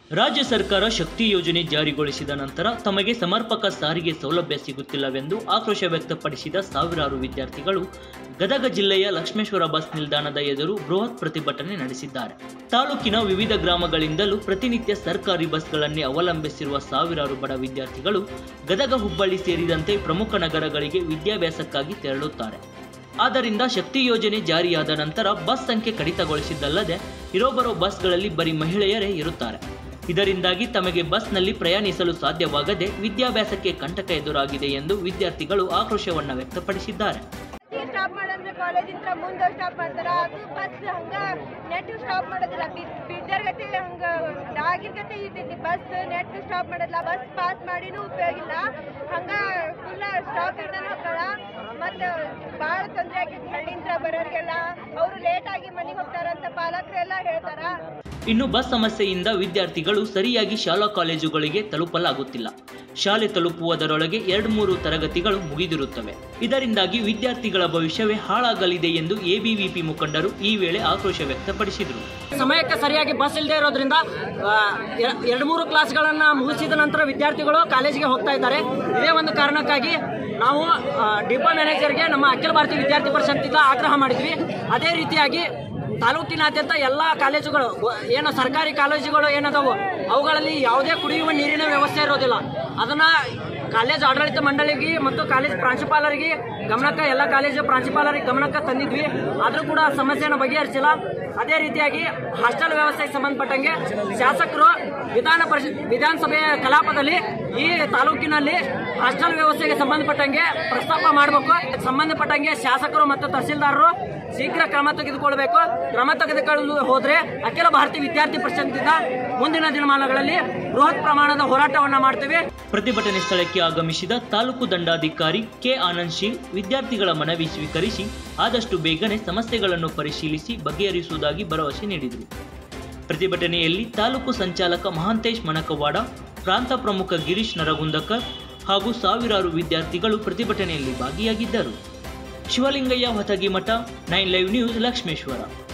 ರಾಜ್ಯ ಸರ್ಕಾರ ಶಕ್ತಿ ಯೋಜನೆ ಜಾರಿಗೊಳಿಸಿದ ನಂತರ ತಮಗೆ ಸಮರ್ಪಕ ಸಾರಿಗೆ ಸೌಲಭ್ಯ ಸಿಗುತ್ತಿಲ್ಲವೆಂದು ಆಕ್ರೋಶ ವ್ಯಕ್ತಪಡಿಸಿದ ಸಾವಿರಾರು ವಿದ್ಯಾರ್ಥಿಗಳು ಗದಗ ಜಿಲ್ಲೆಯ ಲಕ್ಷ್ಮೇಶ್ವರ ಬಸ್ ನಿಲ್ದಾಣದ ಎದುರು ಬೃಹತ್ ಪ್ರತಿಭಟನೆ ನಡೆಸಿದ್ದಾರೆ ತಾಲೂಕಿನ ವಿವಿಧ ಗ್ರಾಮಗಳಿಂದಲೂ ಪ್ರತಿನಿತ್ಯ ಸರ್ಕಾರಿ ಬಸ್ಗಳನ್ನೇ ಅವಲಂಬಿಸಿರುವ ಸಾವಿರಾರು ಬಡ ವಿದ್ಯಾರ್ಥಿಗಳು ಗದಗ ಹುಬ್ಬಳ್ಳಿ ಸೇರಿದಂತೆ ಪ್ರಮುಖ ನಗರಗಳಿಗೆ ವಿದ್ಯಾಭ್ಯಾಸಕ್ಕಾಗಿ ತೆರಳುತ್ತಾರೆ ಆದ್ದರಿಂದ ಶಕ್ತಿ ಯೋಜನೆ ಜಾರಿಯಾದ ನಂತರ ಬಸ್ ಸಂಖ್ಯೆ ಕಡಿತಗೊಳಿಸಿದ್ದಲ್ಲದೆ ಇರೋಬರೋ ಬಸ್ಗಳಲ್ಲಿ ಬರೀ ಮಹಿಳೆಯರೇ ಇರುತ್ತಾರೆ ಇದರಿಂದಾಗಿ ತಮಗೆ ಬಸ್ನಲ್ಲಿ ಪ್ರಯಾಣಿಸಲು ಸಾಧ್ಯವಾಗದೆ ವಿದ್ಯಾಭ್ಯಾಸಕ್ಕೆ ಕಂಟಕ ಎದುರಾಗಿದೆ ಎಂದು ವಿದ್ಯಾರ್ಥಿಗಳು ಆಕ್ರೋಶವನ್ನು ವ್ಯಕ್ತಪಡಿಸಿದ್ದಾರೆ ಸ್ಟಾಪ್ ಮಾಡಂದ್ರೆ ಕಾಲೇಜಿಂದ ಮುಂದೆ ಸ್ಟಾಪ್ ಮಾಡ್ತಾರ ಅದು ಬಸ್ ಹಂಗ ನೆಟ್ ಸ್ಟಾಪ್ ಮಾಡೋದಿಲ್ಲ ಬಿದ್ದರ್ ಗತೆ ಹಂಗ ಡಾಗಿನ ಗತೆ ಇರ್ತೈತಿ ಬಸ್ ನೆಟ್ ಸ್ಟಾಪ್ ಮಾಡೋದಿಲ್ಲ ಬಸ್ ಪಾಸ್ ಮಾಡಿನೂ ಉಪಯೋಗ ಇಲ್ಲ ಹಂಗ ಫುಲ್ ಸ್ಟಾಪ್ ಇರ್ತಾನೆ ಹೋಗ್ತಾಳ ಮತ್ತು ಭಾಳ ತೊಂದರೆ ಆಗೈತಿ ಹಳ್ಳಿಂದ ಬರೋರಿಗೆಲ್ಲ ಅವರು ಲೇಟ್ ಆಗಿ ಮನೆಗೆ ಹೋಗ್ತಾರಂತ ಪಾಲಕರೆಲ್ಲ ಹೇಳ್ತಾರ ಇನ್ನು ಬಸ್ ಸಮಸ್ಯೆಯಿಂದ ವಿದ್ಯಾರ್ಥಿಗಳು ಸರಿಯಾಗಿ ಶಾಲಾ ಕಾಲೇಜುಗಳಿಗೆ ತಲುಪಲಾಗುತ್ತಿಲ್ಲ ಶಾಲೆ ತಲುಪುವುದರೊಳಗೆ ಎರಡು ಮೂರು ತರಗತಿಗಳು ಮುಗಿದಿರುತ್ತವೆ ಇದರಿಂದಾಗಿ ವಿದ್ಯಾರ್ಥಿಗಳ ಭವಿಷ್ಯವೇ ಹಾಳಾಗಲಿದೆ ಎಂದು ಎಬಿವಿಪಿ ಮುಖಂಡರು ಈ ವೇಳೆ ಆಕ್ರೋಶ ವ್ಯಕ್ತಪಡಿಸಿದರು ಸಮಯಕ್ಕೆ ಸರಿಯಾಗಿ ಬಸ್ ಇಲ್ಲದೆ ಇರೋದ್ರಿಂದ ಆ, ಎರ- ಎರಡು ಮೂರು ಕ್ಲಾಸ್ಗಳನ್ನ ಮುಗಿಸಿದ ನಂತರ ವಿದ್ಯಾರ್ಥಿಗಳು ಕಾಲೇಜಿಗೆ ಹೋಗ್ತಾ ಇದ್ದಾರೆ ಇದೇ ಒಂದು ಕಾರಣಕ್ಕಾಗಿ ನಾವು ಆ, ಡಿಪೋ ಮ್ಯಾನೇಜರ್ಗೆ ನಮ್ಮ ಅಖಿಲ ಭಾರತೀಯ ವಿದ್ಯಾರ್ಥಿ ಪರಿಷತ್ತಿಂದ ಆಗ್ರಹ ಮಾಡಿದ್ವಿ ಅದೇ ರೀತಿಯಾಗಿ ತಾಲೂಕಿನಾದ್ಯಂತ ಎಲ್ಲ ಕಾಲೇಜುಗಳು ಗೊ- ಏನು ಸರ್ಕಾರಿ ಕಾಲೇಜುಗಳು ಏನದಾವು ಅವುಗಳಲ್ಲಿ ಯಾವುದೇ ಕುಡಿಯುವ ನೀರಿನ ವ್ಯವಸ್ಥೆ ಇರೋದಿಲ್ಲ ಅದನ್ನ ಕಾಲೇಜ್ ಆಡಳಿತ ಮಂಡಳಿಗೆ ಮತ್ತು ಕಾಲೇಜ್ ಪ್ರಾಂಶುಪಾಲರಿಗೆ ಗಮನಕ್ಕೆ ಎಲ್ಲ ಕಾಲೇಜು ಪ್ರಾಂಶುಪಾಲರಿಗೆ ಗಮನಕ್ಕೆ ತಂದಿದ್ವಿ ಆದರೂ ಕೂಡ ಸಮಸ್ಯೆಯನ್ನು ಬಗೆಹರಿಸಿಲ್ಲ ಅದೇ ರೀತಿಯಾಗಿ ಹಾಸ್ಟೆಲ್ ವ್ಯವಸ್ಥೆಗೆ ಸಂಬಂಧಪಟ್ಟಂಗೆ ಶಾಸಕರು ವಿಧಾನ ಪರಿಷತ್ ವಿಧಾನಸಭೆಯ ಕಲಾಪದಲ್ಲಿ ಈ ತಾಲೂಕಿನಲ್ಲಿ ಹಾಸ್ಟೆಲ್ ವ್ಯವಸ್ಥೆಗೆ ಸಂಬಂಧಪಟ್ಟಂಗೆ ಪ್ರಸ್ತಾಪ ಮಾಡಬೇಕು ಸಂಬಂಧಪಟ್ಟಂಗೆ ಶಾಸಕರು ಮತ್ತು ತಹಸೀಲ್ದಾರರು ಶೀಘ್ರ ಕ್ರಮ ತೆಗೆದುಕೊಳ್ಬೇಕು ಕ್ರಮ ತೆಗೆದುಕೊಳ್ಳಲು ಹೋದ್ರೆ ಅಖಿಲ ಭಾರತೀಯ ವಿದ್ಯಾರ್ಥಿ ಪರಿಷತ್ತಿಂದ ಮುಂದಿನ ದಿನಮಾನಗಳಲ್ಲಿ ಬೃಹತ್ ಪ್ರಮಾಣದ ಹೋರಾಟವನ್ನ ಮಾಡ್ತೇವೆ ಪ್ರತಿಭಟನೆ ಸ್ಥಳಕ್ಕೆ ಆಗಮಿಸಿದ ತಾಲೂಕು ದಂಡಾಧಿಕಾರಿ ಕೆ ಆನಂದ್ ಶೀಲ್ ವಿದ್ಯಾರ್ಥಿಗಳ ಮನವಿ ಸ್ವೀಕರಿಸಿ ಆದಷ್ಟು ಬೇಗನೆ ಸಮಸ್ಯೆಗಳನ್ನು ಪರಿಶೀಲಿಸಿ ಬಗೆಹರಿಸುವುದಾಗಿ ಭರವಸೆ ನೀಡಿದರು ಪ್ರತಿಭಟನೆಯಲ್ಲಿ ತಾಲೂಕು ಸಂಚಾಲಕ ಮಹಾಂತೇಶ್ ಮಣಕವಾಡ ಪ್ರಾಂತ ಪ್ರಮುಖ ಗಿರೀಶ್ ನರಗುಂದಕರ್ ಹಾಗೂ ಸಾವಿರಾರು ವಿದ್ಯಾರ್ಥಿಗಳು ಪ್ರತಿಭಟನೆಯಲ್ಲಿ ಭಾಗಿಯಾಗಿದ್ದರು Shivalingayya Hotagimath nine live news Lakshmeshwar